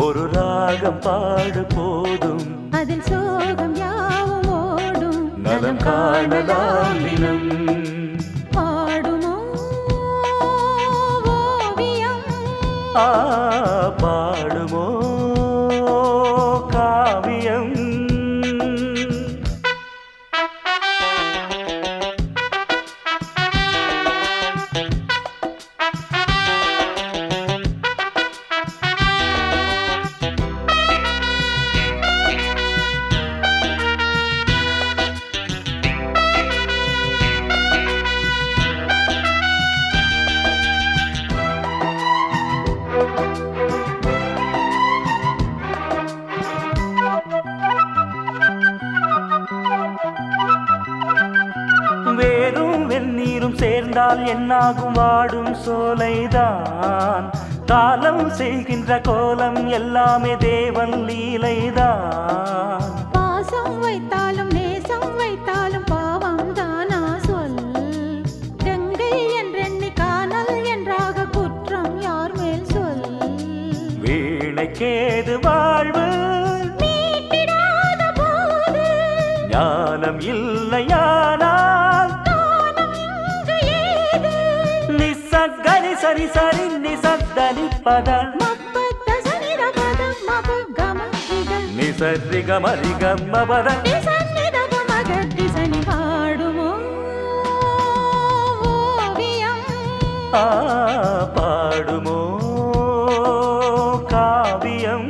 ஒரு ராகம் பாடு போதும் அதில் சோகம் யாவும் ஓடும் நலம் காணலாம் தினம் பாடுமோ ஓவியம் ஆ பாடுமோ காவியம் வேரும் வெந்நீரும் சேர்ந்தால் என்னாகும் வாடும் சோலைதான் காலம் செய்கின்ற கோலம் எல்லாமே தேவன் லீலைதான் பாசம் வைத்தாலும் நேசம் வைத்தாலும் பாவம் தானா சொல் கங்கை என்றெண்ணி காணல் என்றாக குற்றம் யார் மேல் சொல் வீணைக்கேது வாழ்வு மீட்டிடாத போது ஞானம் இல்லையானால் காணம் இங்கு ஏது நிசக்கரி சரி சரி நிசத்தனி பத மப்பத்த சனித பதம் மப கம இக நிசரிக மரிகம்ம பத நிசன்னித மக திசனி பாடுமோ ஓவியம் ஆ பாடுமோ காவியம்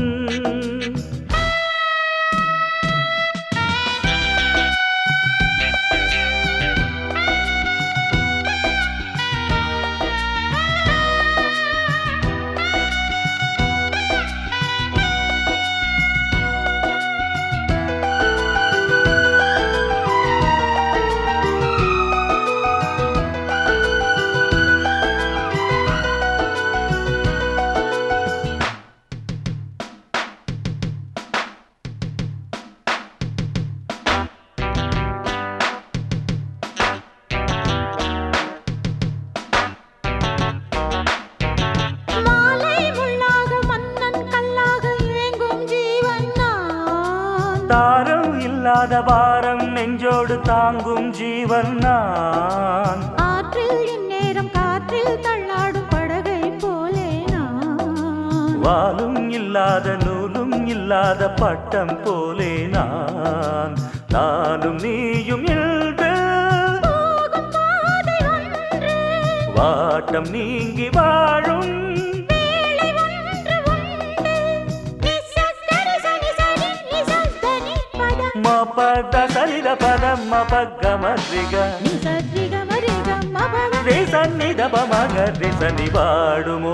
மாலை முள்ளாக மன்னன் கல்லாக ஏங்கும் ஜீவன் நான் தாரம் இல்லாத பாரம் நெஞ்சோடு தாங்கும் ஜீவன் நான் ஆற்றில் இந்நேரம் காற்றில் தள்ளாடும் படகை போலே நான் வாலும் இல்லாத நூலும் இல்லாத பட்டம் போலே நான் நானும் நீயும் இன்று போகும் பாதை ஒன்று வாட்டம் நீங்கி வாழும் வேளை ஒன்று உண்டு நிசக்கரி சனி சனி நிசத்தனி பத மபத சரித பதம் மபகமரிக நிசத்திக மரிக மபக ரிசன்னித பமக ரிசனி பாடுமோ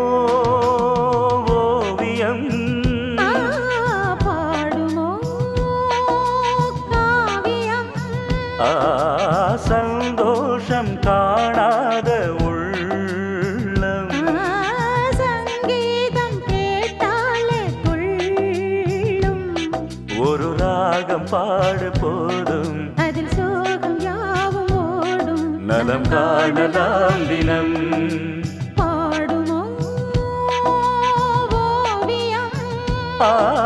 ஓவியம் ஆ பாடுமோ காவியம் ஆ சந்தோஷம் காணாத உள்ளம் ஆ, சங்கீதம் கேட்டாலே துள்ளும் ஒரு ராகம் பாடு போதும் அதில் சோகம் யாவும் ஓடும் நலம் காணலாம் தினம் பாடுமோ ஓவியம் ஆ